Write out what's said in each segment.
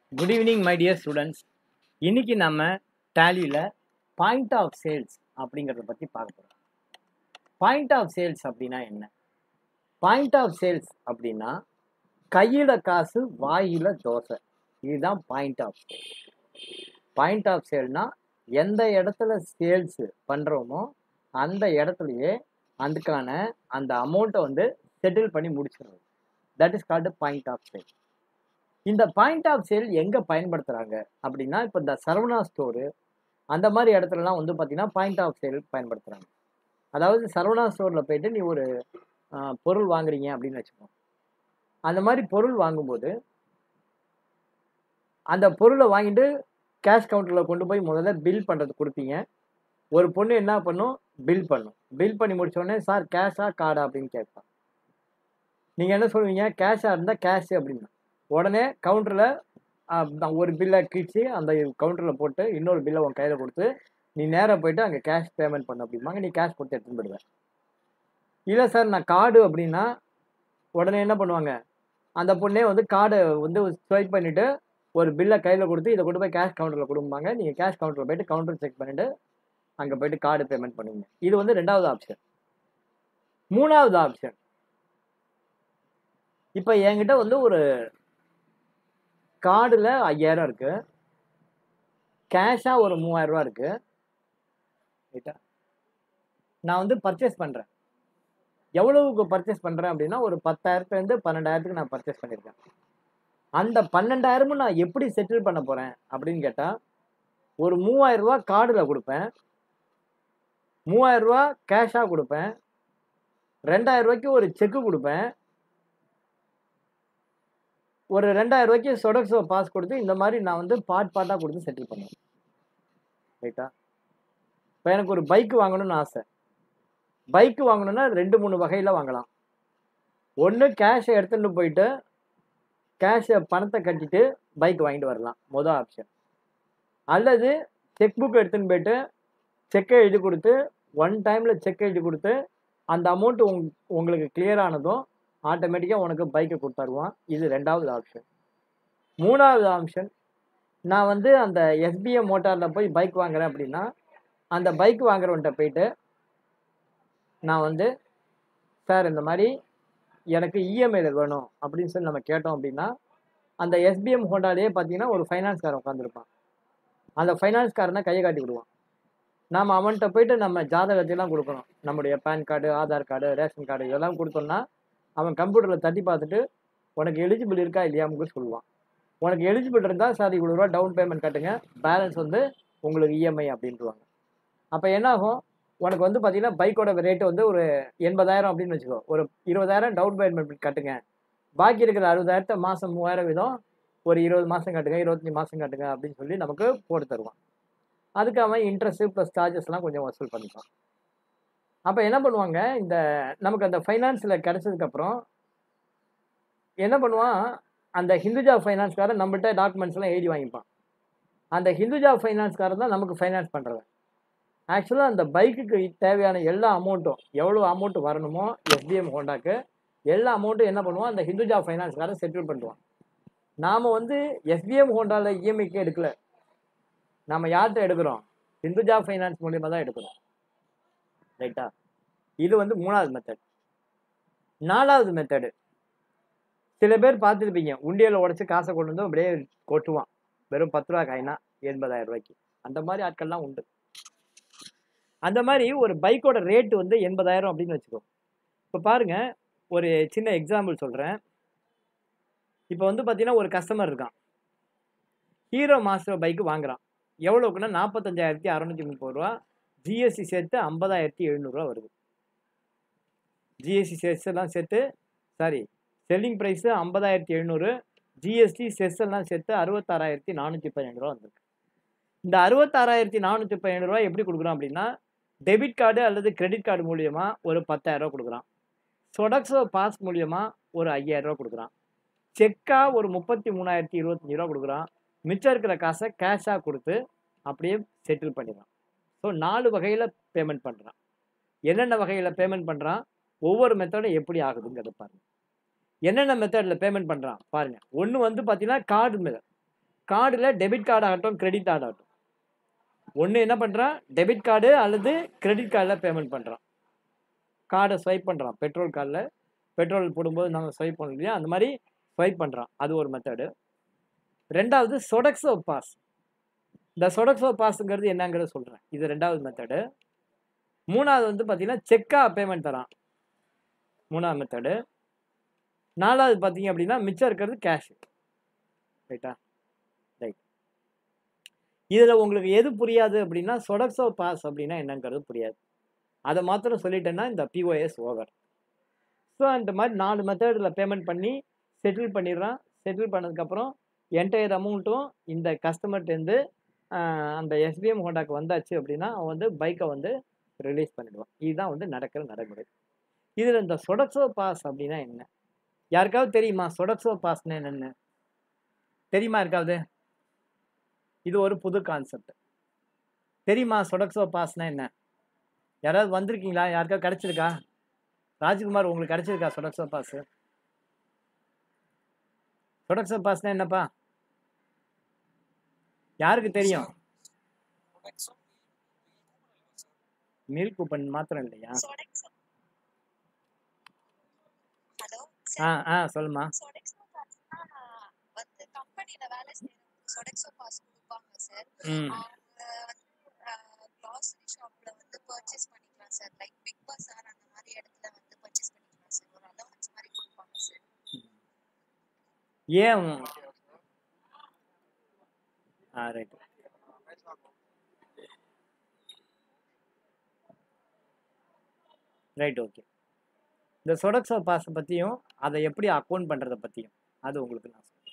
good evening my dear students இன்னைக்கு நம்ம டேலியில் point of sales அப்படிங்கிறத பற்றி பார்க்க போகிறோம் பாயிண்ட் ஆஃப் சேல்ஸ் அப்படின்னா என்ன பாயிண்ட் ஆஃப் சேல்ஸ் அப்படின்னா கையில் காசு வாயில் தோசை இதுதான் point of sale point of சேல்னா எந்த இடத்துல சேல்ஸ் பண்ணுறோமோ அந்த இடத்துலையே அதுக்கான அந்த அமௌண்ட்டை வந்து செட்டில் பண்ணி முடிச்சிடுறது that is called point of sale இந்த பாயிண்ட் ஆஃப் சேல் எங்கே பயன்படுத்துகிறாங்க அப்படின்னா இப்போ இந்த சரவணா ஸ்டோரு அந்த மாதிரி இடத்துலலாம் வந்து பார்த்தீங்கன்னா பாயிண்ட் ஆஃப் சேல் பயன்படுத்துகிறாங்க அதாவது சரவணா ஸ்டோரில் போயிட்டு நீ ஒரு ஆஹ், பொருள் வாங்குறீங்க அப்படின்னு வச்சுக்கோங்க அந்த மாதிரி பொருள் வாங்கும்போது அந்த பொருளை வாங்கிட்டு கேஷ் கவுண்டரில் கொண்டு போய் முதல்ல பில் பண்ணுறது கொடுப்பீங்க ஒரு பொண்ணு என்ன பண்ணும் பில் பண்ணும் பில் பண்ணி முடிச்ச உடனே சார் கேஷா கார்டா அப்படின்னு கேட்பான் நீங்கள் என்ன சொல்லுவீங்க கேஷாக இருந்தால் கேஷ் அப்படின்னா உடனே கவுண்டரில் ஒரு பில்லை கிழிச்சு அந்த கவுண்டரில் போட்டு இன்னொரு பில்லை உன் கையில் கொடுத்து நீ நேராக போயிட்டு அங்கே கேஷ் பேமெண்ட் பண்ண அப்படிம்பாங்க நீ கேஷ் கொடுத்து எடுத்துன்னு போயிடுவேன் இல்லை சார் நான் கார்டு அப்படின்னா உடனே என்ன பண்ணுவாங்க அந்த பொண்ணே வந்து கார்டை வந்து ஸ்வைப் பண்ணிவிட்டு ஒரு பில்லை கையில் கொடுத்து இதை கொண்டு போய் கேஷ் கவுண்டரில் கொடுப்பாங்க நீங்கள் கேஷ் கவுண்டரில் போயிட்டு கவுண்டர் செக் பண்ணிவிட்டு அங்கே போயிட்டு கார்டு பேமெண்ட் பண்ணுவீங்க இது வந்து ரெண்டாவது ஆப்ஷன் மூணாவது ஆப்ஷன் இப்போ என்கிட்ட வந்து ஒரு கார்டில் ஐயாயிரம் இருக்கு கேஷாக ஒரு மூவாயிரம் ரூபா இருக்கு ரைட்டா நான் வந்து பர்ச்சேஸ் பண்ணுறேன் எவ்வளவுக்கு பர்ச்சேஸ் பண்ணுறேன் அப்படின்னா ஒரு பத்தாயிரத்துலேருந்து பன்னெண்டாயிரத்துக்கு நான் பர்ச்சேஸ் பண்ணியிருக்கேன் அந்த பன்னெண்டாயிரமும் நான் எப்படி செட்டில் பண்ண போகிறேன் அப்படின்னு கேட்டால் ஒரு மூவாயிரம் ரூபா கார்டில் கொடுப்பேன் மூவாயிரம் ரூபா கேஷாக கொடுப்பேன் ரெண்டாயிரம் ரூபாய்க்கு ஒரு செக்கு கொடுப்பேன் ஒரு ரெண்டாயிரம் ரூபாய்க்கு சொடக்ஸோ பாஸ் கொடுத்து இந்த மாதிரி நான் வந்து பார்ட் பார்ட்டாக கொடுத்து செட்டில் பண்ணுவேன் ரைட்டா இப்போ எனக்கு ஒரு பைக் வாங்கணும்னு ஆசை பைக் வாங்கணும்னா ரெண்டு மூணு வகையில் வாங்கலாம் ஒன்று கேஷை எடுத்துகிட்டு போயிட்டு கேஷை பணத்தை கட்டிட்டு பைக் வாங்கிட்டு வரலாம் மொதல் ஆப்ஷன் அல்லது செக் புக் எடுத்துன்னு போயிட்டு செக்கை எழுதி கொடுத்து ஒன் டைமில் செக் எழுதி கொடுத்து அந்த அமௌண்ட் உங் உங்களுக்கு கிளியர் ஆனதும் ஆட்டோமேட்டிக்காக உனக்கு பைக்கை கொடுத்துருவான் இது ரெண்டாவது ஆப்ஷன் மூணாவது ஆப்ஷன் நான் வந்து அந்த எஸ்பிஎம் மோட்டாரில் போய் பைக் வாங்குறேன் அப்படின்னா அந்த பைக் வாங்குறவன்ட்ட போயிட்டு நான் வந்து சார் இந்த மாதிரி எனக்கு இஎம்ஐல வேணும் அப்படின்னு சொல்லி நம்ம கேட்டோம் அப்படின்னா அந்த எஸ்பிஎம் ஹோண்டாலேயே பார்த்தீங்கன்னா ஒரு ஃபைனான்ஸ்காரன் உட்காந்துருப்பான் அந்த ஃபைனான்ஸ்காரனை கையை காட்டி விடுவான் நாம் அவன்கிட்ட போயிட்டு நம்ம ஜாதகத்தையெல்லாம் கொடுக்கணும் நம்முடைய PAN card Aadhaar card ration card இதெல்லாம் கொடுத்தோம்னா அவன் கம்ப்யூட்டரில் தட்டி பார்த்துட்டு உனக்கு எலிஜிபிள் இருக்கா இல்லையாமுக்கு சொல்லுவான் உனக்கு எலிஜிபிள் இருந்தால் சார் இவ்வளோ ரூபா டவுன் பேமெண்ட் கட்டுங்க பேலன்ஸ் வந்து உங்களுக்கு இஎம்ஐ அப்படின்ட்டுருவாங்க அப்போ என்ன ஆகும் உனக்கு வந்து பார்த்தீங்கன்னா பைக்கோட ரேட்டு வந்து ஒரு எண்பதாயிரம் அப்படின்னு வச்சுக்கோ ஒரு இருபதாயிரம் டவுன் பேமெண்ட் கட்டுங்க பாக்கி இருக்கிற அறுபதாயிரத்தை மாதம் மூவாயிரம் வீதம் ஒரு இருபது மாதம் கட்டுங்க இருபத்தஞ்சி மாதம் கட்டுங்க அப்படின்னு சொல்லி நமக்கு போட்டு தருவான் அதுக்கு அவன் இன்ட்ரெஸ்ட்டு ப்ளஸ் சார்ஜஸ்லாம் கொஞ்சம் வசூல் பண்ணிப்பான் அப்போ என்ன பண்ணுவாங்க இந்த நமக்கு அந்த ஃபைனான்ஸில் கிடச்சதுக்கப்புறம் என்ன பண்ணுவான் அந்த ஹிந்துஜா ஃபைனான்ஸ்காரன் நம்மகிட்ட டாக்குமெண்ட்ஸ்லாம் எழுதி வாங்கிப்பான் அந்த ஹிந்துஜா ஃபைனான்ஸ்காரன் தான் நமக்கு ஃபைனான்ஸ் பண்ணுறது ஆக்சுவலாக அந்த பைக்குக்கு தேவையான எல்லா அமௌண்ட்டும் எவ்வளோ அமௌண்ட் வரணுமோ எஸ்பிஎம் ஹோண்டாக்கு எல்லா அமௌண்ட்டும் என்ன பண்ணுவான் அந்த ஹிந்துஜா ஃபைனான்ஸ்காரன் செட்டில் பண்ணுவான் நாம் வந்து எஸ்பிஎம் ஹோண்டாவில் இஎம்ஐக்கு எடுக்கல நாம் யார்கிட்ட எடுக்கிறோம் ஹிந்துஜா ஃபைனான்ஸ் மூலியமாக தான் எடுக்கிறோம் ரைட்டா இது வந்து மூணாவது மெத்தட் நாலாவது மெத்தடு சில பேர் பார்த்துருப்பீங்க உண்டியலை உடச்சி காசை கொண்டு வந்து அப்படியே கொட்டுவான் வெறும் பத்து ரூபா காயினா எண்பதாயிரம் ரூபாய்க்கு அந்த மாதிரி ஆட்கள்லாம் உண்டு அந்த மாதிரி ஒரு பைக்கோட ரேட்டு வந்து எண்பதாயிரம் அப்படின்னு வச்சுக்கோ இப்போ பாருங்க ஒரு சின்ன எக்ஸாம்பிள் சொல்கிறேன் இப்போ வந்து பார்த்தீங்கன்னா ஒரு கஸ்டமர் இருக்கான் ஹீரோ மாஸ்டர் பைக்கு வாங்குறான் எவ்வளோக்குன்னா நாற்பத்தஞ்சாயிரத்தி அறநூற்றி முப்பது ரூபா ஜிஎஸ்டி சேர்த்து ஐம்பதாயிரத்தி எழுநூறுவா வருது ஜிஎஸ்டி செஸ் எல்லாம் சேர்த்து சாரி செல்லிங் ப்ரைஸு ஐம்பதாயிரத்தி எழுநூறு ஜிஎஸ்டி செஸ் எல்லாம் சேர்த்து அறுபத்தாறாயிரத்தி நானூற்றி பன்னெண்டு ரூபா வந்திருக்கு இந்த அறுபத்தாறாயிரத்தி நானூற்றி பன்னெண்டு ரூபா எப்படி கொடுக்குறோம் அப்படின்னா டெபிட் கார்டு அல்லது கிரெடிட் கார்டு மூலியமாக ஒரு பத்தாயிரரூவா கொடுக்குறான் சொடக்ஸோ பாஸ் மூலியமாக ஒரு ஐயாயிரரூவா கொடுக்குறான் செக்காக ஒரு முப்பத்தி மூணாயிரத்தி இருபத்தஞ்சி ரூபா கொடுக்குறான் மிச்சம் இருக்கிற காசை கேஷாக கொடுத்து அப்படியே செட்டில் பண்ணிடுறான் ஸோ நாலு வகையில் பேமெண்ட் பண்ணுறான் என்னென்ன வகையில் பேமெண்ட் பண்ணுறான் ஒவ்வொரு மெத்தடும் எப்படி ஆகுதுங்கிறத பாருங்க என்னென்ன மெத்தடில் பேமெண்ட் பண்ணுறான் பாருங்க ஒன்று வந்து பார்த்தீங்கன்னா கார்டு மெத்தட் கார்டில் டெபிட் கார்டு ஆகட்டும் கிரெடிட் கார்டு ஆகட்டும் ஒன்று என்ன பண்ணுறான் டெபிட் கார்டு அல்லது கிரெடிட் கார்டில் பேமெண்ட் பண்ணுறான் கார்டை ஸ்வைப் பண்ணுறான் பெட்ரோல் கார்டில் பெட்ரோல் போடும்போது நம்ம ஸ்வைப் பண்ணோம் இல்லையா அந்த மாதிரி ஸ்வைப் பண்ணுறான் அது ஒரு மெத்தடு ரெண்டாவது சொடக்ஸோ பாஸ் இந்த சொடக்ஸோ பாஸுங்கிறது என்னங்கிறத சொல்கிறேன் இது ரெண்டாவது மெத்தடு மூணாவது வந்து பார்த்தீங்கன்னா செக்காக பேமெண்ட் தரான் மூணாவது மெத்தடு நாலாவது பார்த்தீங்க அப்படின்னா மிச்சம் இருக்கிறது கேஷ் ரைட்டா ரைட் இதில் உங்களுக்கு எது புரியாது அப்படின்னா சொடக்ஸோ பாஸ் அப்படின்னா என்னங்கிறது புரியாது அதை மாத்திரம் சொல்லிட்டேன்னா இந்த பிஓஎஸ் ஓவர் ஸோ அந்த மாதிரி நாலு மெத்தடில் பேமெண்ட் பண்ணி செட்டில் பண்ணிடுறான் செட்டில் பண்ணதுக்கப்புறம் என்டையர் அமௌண்ட்டும் இந்த கஸ்டமர்ட்டேருந்து அந்த எஸ்பிஎம் ஹோண்டாக்கு வந்தாச்சு அப்படின்னா அவன் வந்து பைக்கை வந்து ரிலீஸ் பண்ணிடுவான் இதுதான் வந்து நடக்கிற நடைமுறை இதில் இந்த சொடக்ஸோ பாஸ் அப்படின்னா என்ன யாருக்காவது தெரியுமா சொடக்ஸோ பாஸ்னா என்னென்னு தெரியுமா இருக்காவது இது ஒரு புது கான்செப்ட் தெரியுமா சொடக்ஸோ பாஸ்னா என்ன யாராவது வந்திருக்கீங்களா யாருக்காவது கிடைச்சிருக்கா ராஜ்குமார் உங்களுக்கு கிடைச்சிருக்கா சொடக்ஸோ பாஸ் சொடக்ஸோ பாஸ்னா என்னப்பா யாருக்கு தெரியும் மீல் கூப்பன் மாத்திரம் இல்லையா ஹலோ ஆ ஆ சொல்லுமா சொடெக்ஸோ பாஸ்னா வந்து கம்பெனில வேலை செய்யறவங்க சொடெக்ஸோ பாஸ் கொடுப்பாங்க சார் ம் அவங்க வந்து க்ளாசரி ஷாப்ல வந்து பர்ச்சேஸ் பண்ணிக்கலாம் சார் லைக் பிக் பஸார் அந்த மாதிரி இடத்துல வந்து பர்ச்சேஸ் பண்ணிக்கலாம் சார் ஒரு அலவன்ஸ் மாதிரி கொடுப்பாங்க சார் ஏன் ஆ ரைட் ரைட் ஓகே இந்த சொடக்ஸோ பாஸை பற்றியும் அதை எப்படி அக்கௌண்ட் பண்ணுறதை பற்றியும் அது உங்களுக்கு நான் சொல்றேன்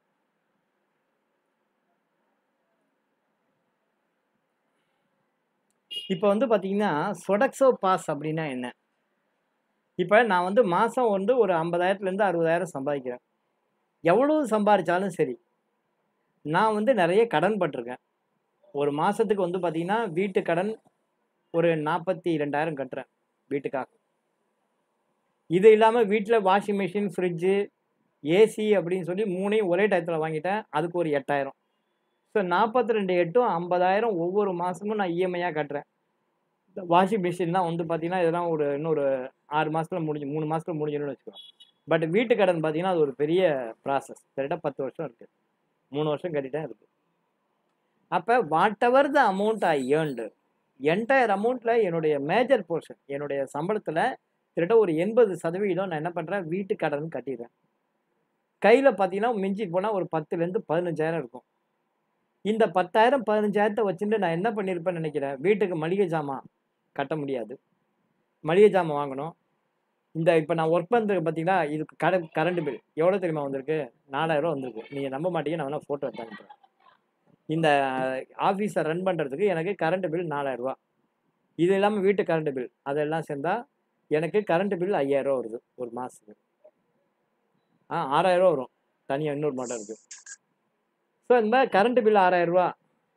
இப்போ வந்து பார்த்தீங்கன்னா சொடக்ஸோ பாஸ் அப்படின்னா என்ன இப்போ நான் வந்து மாதம் வந்து ஒரு ஐம்பதாயிரத்துலேருந்து அறுபதாயிரம் சம்பாதிக்கிறேன் எவ்வளவு சம்பாதிச்சாலும் சரி நான் வந்து நிறைய கடன் பட்டிருக்கேன் ஒரு மாதத்துக்கு வந்து பார்த்தீங்கன்னா வீட்டு கடன் ஒரு நாற்பத்தி ரெண்டாயிரம் கட்டுறேன் வீட்டுக்காக இது இல்லாமல் வீட்டில் வாஷிங் மிஷின் ஃப்ரிட்ஜு ஏசி அப்படின்னு சொல்லி மூணையும் ஒரே டயத்தில் வாங்கிட்டேன் அதுக்கு ஒரு எட்டாயிரம் ஸோ நாற்பத்தி ரெண்டு எட்டும் ஐம்பதாயிரம் ஒவ்வொரு மாதமும் நான் இஎம்ஐயாக கட்டுறேன் இந்த வாஷிங் மிஷின்லாம் வந்து பார்த்தீங்கன்னா இதெல்லாம் ஒரு இன்னொரு ஆறு மாதத்தில் முடிஞ்சு மூணு மாதத்தில் முடிஞ்சிடும்னு வச்சுக்கோங்க பட் வீட்டு கடன் பார்த்தீங்கன்னா அது ஒரு பெரிய ப்ராசஸ் கரெக்டாக பத்து வருஷம் இருக்குது மூணு வருஷம் கட்டிட்டேன் இருக்குது அப்போ whatever the amount I earned entire அமௌண்ட்டில் என்னுடைய மேஜர் போர்ஷன் என்னுடைய சம்பளத்தில் கிட்டத்தட்ட ஒரு எண்பது சதவீதம் நான் என்ன பண்ணுறேன் வீட்டு கடன் கட்டிடுறேன் கையில் பார்த்தீங்கன்னா மிஞ்சி போனால் ஒரு பத்துலேருந்து பதினஞ்சாயிரம் இருக்கும் இந்த பத்தாயிரம் பதினஞ்சாயிரத்தை வச்சுட்டு நான் என்ன பண்ணியிருப்பேன்னு நினைக்கிறேன் வீட்டுக்கு மளிகை ஜாமான் கட்ட முடியாது மளிகை ஜாமான் வாங்கணும் இந்த இப்போ நான் ஒர்க் பண்ணுறது பார்த்தீங்கன்னா இதுக்கு கட கரண்ட் பில் எவ்வளோ தெரியுமா வந்திருக்கு நாலாயிரம் ரூபா வந்திருக்கு நீங்கள் நம்ப மாட்டீங்க நான் வேணால் ஃபோட்டோ எடுத்து இந்த ஆஃபீஸை ரன் பண்ணுறதுக்கு எனக்கு கரண்ட் பில் நாலாயிரரூவா இது இல்லாமல் வீட்டு கரண்ட் பில் அதெல்லாம் சேர்ந்தா எனக்கு கரண்ட் பில் ஐயாயிரரூவா வருது ஒரு மாதத்துக்கு ஆ ஆறாயிரரூவா வரும் தனியாக இன்னொரு மாட்டம் இருக்குது ஸோ இந்த மாதிரி கரண்ட் பில் ஆறாயிரரூவா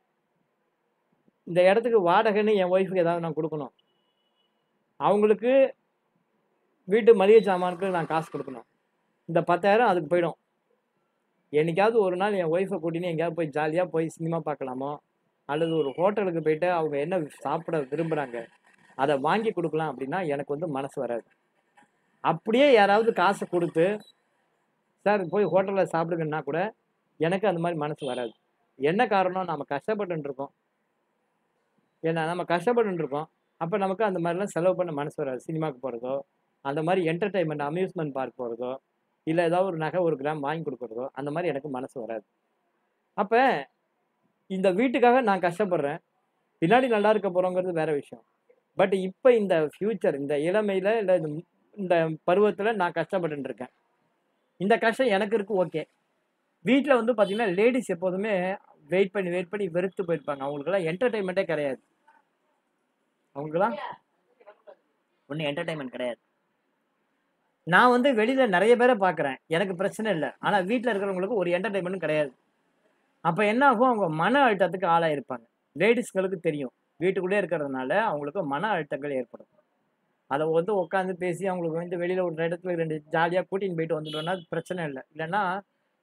இந்த இடத்துக்கு வாடகைன்னு என் ஒய்ஃபுக்கு ஏதாவது நான் கொடுக்கணும் அவங்களுக்கு வீட்டு மளிகை சாமானுக்கு நான் காசு கொடுக்கணும் இந்த பத்தாயிரம் அதுக்கு போயிடும் என்னைக்காவது ஒரு நாள் என் ஒய்ஃபை கூட்டின்னு எங்கேயாவது போய் ஜாலியாக போய் சினிமா பார்க்கலாமோ அல்லது ஒரு ஹோட்டலுக்கு போயிட்டு அவங்க என்ன சாப்பிட விரும்புகிறாங்க அதை வாங்கி கொடுக்கலாம் அப்படின்னா எனக்கு வந்து மனசு வராது அப்படியே யாராவது காசை கொடுத்து சார் போய் ஹோட்டலில் சாப்பிடுங்கன்னா கூட எனக்கு அந்த மாதிரி மனசு வராது என்ன காரணம் நம்ம கஷ்டப்பட்டு இருக்கோம் ஏன்னா நம்ம கஷ்டப்பட்டு இருக்கோம் அப்போ நமக்கு அந்த மாதிரிலாம் செலவு பண்ண மனசு வராது சினிமாவுக்கு போகிறதோ அந்த மாதிரி என்டர்டைன்மெண்ட் அம்யூஸ்மெண்ட் பார்க் போகிறதோ இல்லை ஏதாவது ஒரு நகை ஒரு கிராம் வாங்கி கொடுக்குறதோ அந்த மாதிரி எனக்கு மனசு வராது அப்போ இந்த வீட்டுக்காக நான் கஷ்டப்படுறேன் பின்னாடி நல்லா இருக்க போகிறோங்கிறது வேற விஷயம் பட் இப்போ இந்த ஃப்யூச்சர் இந்த இளமையில் இல்லை இந்த இந்த பருவத்தில் நான் கஷ்டப்பட்டு இருக்கேன் இந்த கஷ்டம் எனக்கு இருக்கு ஓகே வீட்டில் வந்து பார்த்தீங்கன்னா லேடிஸ் எப்போதுமே வெயிட் பண்ணி வெயிட் பண்ணி வெறுத்து போயிருப்பாங்க அவங்களுக்கெல்லாம் என்டர்டைன்மெண்ட்டே கிடையாது அவங்களுக்கெல்லாம் ஒன்றும் என்டர்டைன்மெண்ட் கிடையாது நான் வந்து வெளியில் நிறைய பேரை பார்க்குறேன் எனக்கு பிரச்சனை இல்லை ஆனால் வீட்டில் இருக்கிறவங்களுக்கு ஒரு என்டர்டைன்மெண்ட்டும் கிடையாது அப்போ என்ன ஆகும் அவங்க மன அழுத்தத்துக்கு ஆளாக இருப்பாங்க லேடிஸ்களுக்கு தெரியும் வீட்டுக்குள்ளே இருக்கிறதுனால அவங்களுக்கு மன அழுத்தங்கள் ஏற்படும் அதை வந்து உட்காந்து பேசி அவங்களுக்கு வந்து வெளியில் ஒரு இடத்துல ரெண்டு ஜாலியாக கூட்டின்னு போயிட்டு வந்துட்டோம்னா பிரச்சனை இல்லை இல்லைன்னா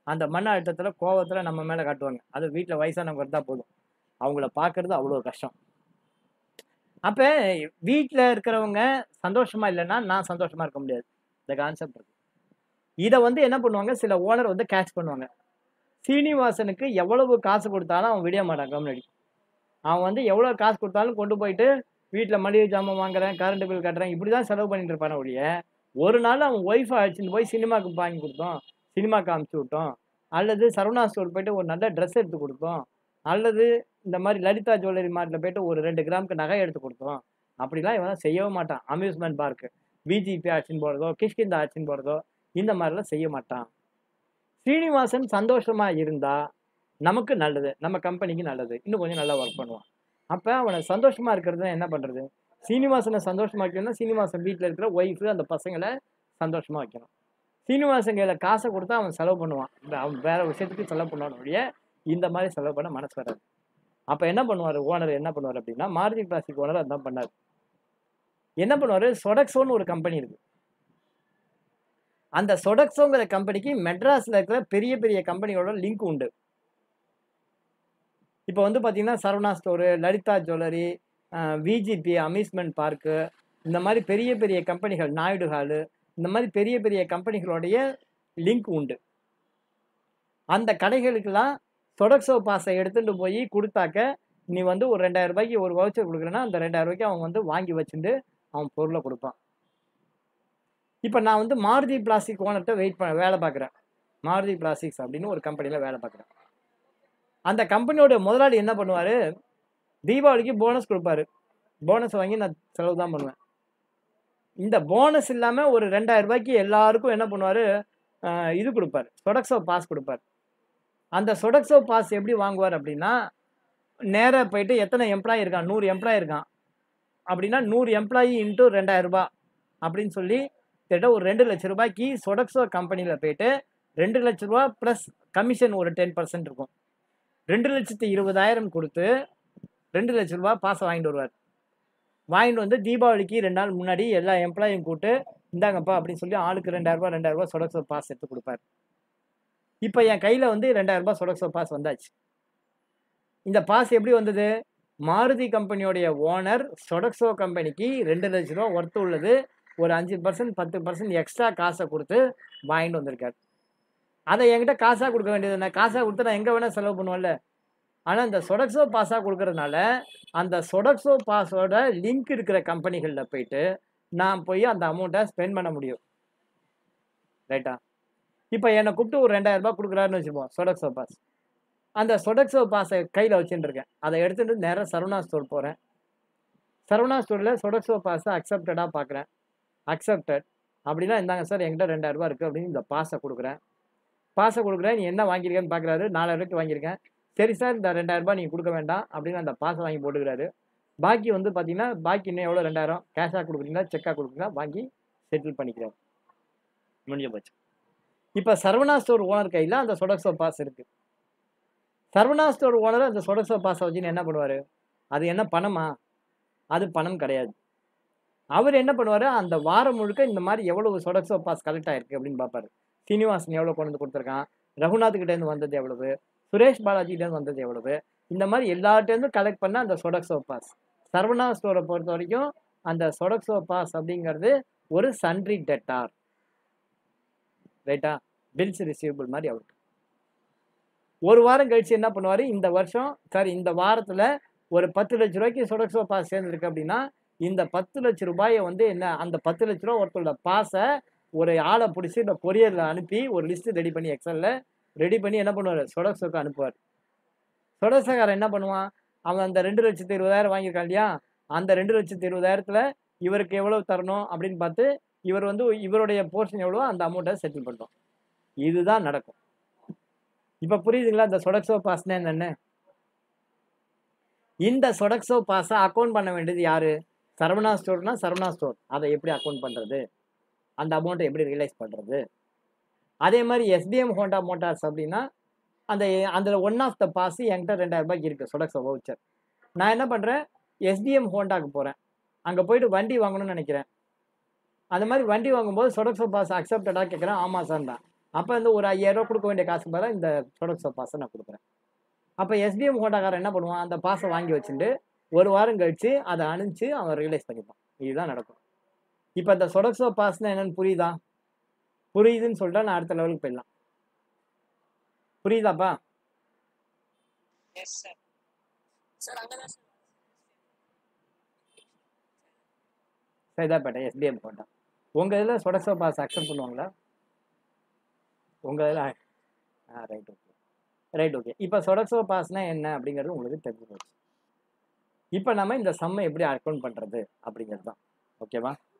அந்த மன அழுத்தத்துல கோவத்துல நம்ம மேல காட்டுவாங்க அது வீட்டில் வயசானவங்க இருந்தா போதும் அவங்கள பார்க்கறது அவ்வளோ கஷ்டம் அப்ப வீட்டில் இருக்கிறவங்க சந்தோஷமா இல்லைன்னா நான் சந்தோஷமா இருக்க முடியாது இந்த கான்செப்ட் இருக்கு இதை வந்து என்ன பண்ணுவாங்க சில ஓனர் வந்து கேட்ச் பண்ணுவாங்க சீனிவாசனுக்கு எவ்வளவு காசு கொடுத்தாலும் அவன் விடிய மாட்டான் கம்னடி அவன் வந்து எவ்வளோ காசு கொடுத்தாலும் கொண்டு போயிட்டு வீட்டில் மளிகை ஜாமான் வாங்குறேன் கரண்ட் பில் கட்டுறேன் இப்படி தான் செலவு பண்ணிட்டு இருப்பானே ஒழிய ஒரு நாள் அவன் ஒய்ஃபை அழைச்சிட்டு போய் சினிமாக்கு வாங்கி கொடுத்தோம் சினிமாக்கு அமுச்சு விட்டோம் அல்லது சரவணா ஸ்டோர் போயிட்டு ஒரு நல்ல ட்ரெஸ் எடுத்து கொடுத்தோம் அல்லது இந்த மாதிரி லலிதா ஜுவல்லரி மார்ட்டில் போயிட்டு ஒரு ரெண்டு கிராமுக்கு நகை எடுத்து கொடுத்தோம் அப்படிலாம் இவன் செய்யவே மாட்டான் அம்யூஸ்மெண்ட் பார்க்கு விஜிபி ஆட்சின்னு போகிறதோ கிஷ்கிந்தா ஆட்சின்னு போகிறதோ இந்த மாதிரிலாம் செய்ய மாட்டான் ஸ்ரீனிவாசன் சந்தோஷமா இருந்தா நமக்கு நல்லது நம்ம கம்பெனிக்கு நல்லது இன்னும் கொஞ்சம் நல்லா ஒர்க் பண்ணுவான் அப்போ அவனை சந்தோஷமா இருக்கிறது என்ன பண்றது சீனிவாசனை சந்தோஷமா வைக்கணும்னா சீனிவாசன் வீட்டில் இருக்கிற ஒய்ஃபு அந்த பசங்களை சந்தோஷமா வைக்கணும் சீனிவாசன் கையில் காசை கொடுத்தா அவன் செலவு பண்ணுவான் இந்த அவன் வேற விஷயத்துக்கு செலவு பண்ணுவான் ஒழிய இந்த மாதிரி செலவு பண்ண மனசு வராது அப்போ என்ன பண்ணுவார் ஓனர் என்ன பண்ணுவார் அப்படின்னா மாருதி பிளாஸ்டிக் ஓனர் அதான் பண்ணார் என்ன பண்ணுவார் சொடக்ஸோன்னு ஒரு கம்பெனி இருக்கு அந்த சொடக்ஸோங்கிற கம்பெனிக்கு மெட்ராஸில் இருக்கிற பெரிய பெரிய கம்பெனியோட லிங்க் உண்டு இப்போ வந்து பார்த்தீங்கன்னா Saravana store Lalitha jewellery VGP amusement park இந்த மாதிரி பெரிய பெரிய கம்பெனிகள் நாயுடு ஹாலு இந்த மாதிரி பெரிய பெரிய கம்பெனிகளுடைய லிங்க் உண்டு அந்த கடைகளுக்கெல்லாம் சொடக்ஸோ பாஸை எடுத்துட்டு போய் கொடுத்தாக்க நீ வந்து ஒரு ரெண்டாயிரம் ரூபாய்க்கு ஒரு வவுச்சர் கொடுக்குறேன்னா அந்த ரெண்டாயிரம் ரூபாய்க்கு அவன் வந்து வாங்கி வச்சுட்டு அவன் பொருளை கொடுப்பான் இப்போ நான் வந்து மாருதி பிளாஸ்டிக் ஓனர்கிட்ட வெயிட் பண்ண வேலை பார்க்குறேன் மாருதி பிளாஸ்டிக்ஸ் அப்படின்னு ஒரு கம்பெனியில் வேலை பார்க்குறேன் அந்த கம்பெனியோட முதலாளி என்ன பண்ணுவார் தீபாவளிக்கு போனஸ் கொடுப்பாரு போனஸ் வாங்கி நான் செலவு தான் பண்ணுவேன் இந்த போனஸ் இல்லாமல் ஒரு ரெண்டாயிரம் ரூபாய்க்கு எல்லாருக்கும் என்ன பண்ணுவார் இது கொடுப்பார் சொடக்ஸோ பாஸ் கொடுப்பார் அந்த சொடக்ஸோ பாஸ் எப்படி வாங்குவார் அப்படின்னா நேராக போயிட்டு எத்தனை எம்ப்ளாயி இருக்கான் நூறு எம்ப்ளாயி இருக்கான் அப்படின்னா நூறு எம்ப்ளாயி இன்ட்டு ரெண்டாயிரம் ரூபாய் அப்படின்னு சொல்லி கிட்ட ஒரு ரெண்டு லட்ச ரூபாய்க்கு சொடக்ஸோ கம்பெனியில் போயிட்டு ரெண்டு லட்ச ரூபா ப்ளஸ் கமிஷன் ஒரு டென் பர்சன்ட் இருக்கும் ரெண்டு லட்சத்தி இருபதாயிரம் கொடுத்து ரெண்டு லட்ச ரூபா பாஸை வாங்கிட்டு வருவார் வாங்கிட்டு வந்து தீபாவளிக்கு ரெண்டு நாள் முன்னாடி எல்லா எம்ப்ளாயும் கூப்பிட்டு இந்தாங்கப்பா அப்படின்னு சொல்லி ஆளுக்கு ரெண்டாயிரரூபா ரெண்டாயிரரூபா சொடக்ஸோ பாஸ் எடுத்து கொடுப்பார் இப்போ என் கையில் வந்து ரெண்டாயிரரூபா சொடக்ஸோ பாஸ் வந்தாச்சு இந்த பாஸ் எப்படி வந்தது மாருதி கம்பெனியோடைய ஓனர் சொடக்ஸோ கம்பெனிக்கு ரெண்டு லட்ச ரூபா ஒர்த்து உள்ளது ஒரு அஞ்சு பர்சன்ட் பத்து பர்சன்ட் எக்ஸ்ட்ரா காசை கொடுத்து வாங்கிட்டு வந்திருக்காரு அதை என்கிட்ட காசாக கொடுக்க வேண்டியது நான் காசாக கொடுத்து நான் எங்கே வேணால் செலவு பண்ணுவேன்ல ஆனால் இந்த சொடக்ஸோ பாஸாக கொடுக்கறதுனால அந்த சொடக்ஸோ பாஸோட லிங்க் இருக்கிற கம்பெனிகளில் போயிட்டு நான் போய் அந்த அமௌண்ட்டை ஸ்பெண்ட் பண்ண முடியும் ரைட்டா இப்போ என்னை கூப்பிட்டு ஒரு ரெண்டாயிரம் ரூபாய் கொடுக்குறாருன்னு வச்சுப்போம் சொடக்ஸோ பாஸ் அந்த சொடக்ஸோ பாஸை கையில் வச்சுட்டு இருக்கேன் அதை எடுத்துகிட்டு நேராக சரவணா ஸ்டோர் போகிறேன் சரவணா ஸ்டோரில் சொடக்ஸோ பாஸை அக்செப்டடாக பார்க்குறேன் அக்செப்டட் அப்படின்னா இந்தாங்க சார் என்கிட்ட ரெண்டாயிரம் ரூபாய் இருக்குது அப்படின்னு இந்த பாஸை கொடுக்குறேன் பாஸை கொடுக்குறேன் நீ என்ன வாங்கியிருக்கேன்னு பார்க்குறாரு நாலாயிரம் ரூபாய்க்கு வாங்கியிருக்கேன் சரி சார் இந்த ரெண்டாயிரம் ரூபாய் நீங்கள் கொடுக்க வேண்டாம் அப்படின்னு அந்த பாஸை வாங்கி போட்டுக்கிறாரு பாக்கி வந்து பார்த்தீங்கன்னா பாக்கி இன்னும் எவ்வளோ ரெண்டாயிரம் கேஷாக கொடுக்குறீங்களா செக்காக கொடுக்குறீங்களா வாங்கி செட்டில் பண்ணிக்கிறாரு முடிஞ்ச போச்சு இப்போ சரவணா ஸ்டோர் ஓனர் கையில் அந்த சொடக்ஸோ பாஸ் இருக்குது சரவணா ஸ்டோர் ஓனர் அந்த சொடக்ஸோ பாஸை வச்சுன்னு என்ன பண்ணுவார் அது என்ன பணமா அது பணம் கிடையாது அவர் என்ன பண்ணுவார் அந்த வாரம் முழுக்க இந்த மாதிரி எவ்வளவு சொடக்ஸோ பாஸ் கலெக்ட் ஆயிருக்கு அப்படின்னு பார்ப்பாரு சீனிவாசன் எவ்வளோ கொண்டு வந்து கொடுத்துருக்கான் ரகுநாத் கிட்டேருந்து வந்தது எவ்வளவு சுரேஷ் பாலாஜிகிட்டேருந்து வந்தது எவ்வளவு இந்த மாதிரி எல்லார்ட்டேருந்தும் கலெக்ட் பண்ண அந்த சொடக்ஸோ பாஸ் சரவணா ஸ்டோரை பொறுத்த வரைக்கும் அந்த சொடக்ஸோ பாஸ் அப்படிங்கிறது ஒரு சன்ட்ரி டெட்டார் ரைட்டா பில்ஸ் ரிசீவபிள் மாதிரி அவருக்கு ஒரு வாரம் கழிச்சு என்ன பண்ணுவார் இந்த வருஷம் சாரி இந்த வாரத்தில் ஒரு பத்து லட்ச ரூபாய்க்கு சொடக்ஸோ பாஸ் சேர்ந்துருக்கு அப்படின்னா இந்த பத்து லட்ச ரூபாயை வந்து என்ன அந்த பத்து லட்ச ரூபா ஒருத்தரோட பாஸை ஒரு ஆளை பிடிச்சி இந்த கொரியரில் அனுப்பி ஒரு லிஸ்ட் ரெடி பண்ணி எக்ஸலில் ரெடி பண்ணி என்ன பண்ணுவார் சொடக்ஸோக்கு அனுப்புவார் சொடக்ஸோக்காரன் என்ன பண்ணுவான் அவன் அந்த ரெண்டு லட்சத்து இருபதாயிரம் வாங்கியிருக்கான் இல்லையா அந்த ரெண்டு லட்சத்து இருபதாயிரத்தில் இவருக்கு எவ்வளவு தரணும் அப்படின்னு பார்த்து இவர் வந்து இவருடைய போர்ஷன் எவ்வளோ அந்த அமௌண்ட்டை செட்டில் பண்ணுறோம் இதுதான் நடக்கும் இப்போ புரியுதுங்களா இந்த சொடக்ஸோ பாஸ்னா என்னென்னு இந்த சொடக்ஸோ பாஸை அக்கௌண்ட் பண்ண வேண்டியது யாரு சரவணா ஸ்டோர்னா சரவணா ஸ்டோர் அதை எப்படி அக்கௌண்ட் பண்ணுறது அந்த அமௌண்ட்டை எப்படி ரியலைஸ் பண்ணுறது அதே மாதிரி எஸ்பிஎம் ஹோண்டா மோட்டார்ஸ் அப்படின்னா அந்த அந்த ஒன் ஆஃப் த பாஸ் என்கிட்ட ரெண்டாயிரம் ரூபாய்க்கு இருக்குது சொடக்ஸோ வவுச்சர் நான் என்ன பண்ணுறேன் எஸ்பிஎம் ஹோண்டாக்கு போகிறேன் அங்கே போயிட்டு வண்டி வாங்கணும்னு நினைக்கிறேன் அந்த மாதிரி வண்டி வாங்கும்போது சொடக்ஸோ பாஸ் அக்செப்டடாக கேட்குறேன் ஆமாம் சார் தான் அப்போ வந்து ஒரு ஐயாயிரம் ரூபா கொடுக்க வேண்டிய காசுக்கு பதிலாக இந்த சொடக்ஸோ பாஸை நான் கொடுக்குறேன் அப்போ எஸ்பிஎம் ஹோண்டாக்காரன் என்ன பண்ணுவான் அந்த பாஸை வாங்கி வச்சுட்டு ஒரு வாரம் கழிச்சு அதை அனுப்பிச்சு அவன் ரியலைஸ் பண்ணிப்பான் இதுதான் நடக்கும் இப்போ இந்த சொடக்ஸோ பாஸ்னா என்னன்னு புரியுதா புரியுதுன்னு சொல்லிட்டா நான் அடுத்த லெவலுக்கு போயிடலாம் புரியுதாப்பா எஸ் சார் சார் அங்கதான் சார் சைதாப்பேட்டை எஸ்பிஎம் ஹோண்டா உங்கள் இதில் சொடக்ஸோ பாஸ் அக்செப்ட் பண்ணுவாங்களா உங்கள் இதில் ah right okay right okay இப்போ சொடக்ஸோ பாஸ்னா என்ன அப்படிங்கிறது உங்களுக்கு தெரிஞ்சு போச்சு இப்போ நம்ம இந்த சம்மை எப்படி அக்கௌண்ட் பண்ணுறது அப்படிங்கிறது தான் ஓகேவா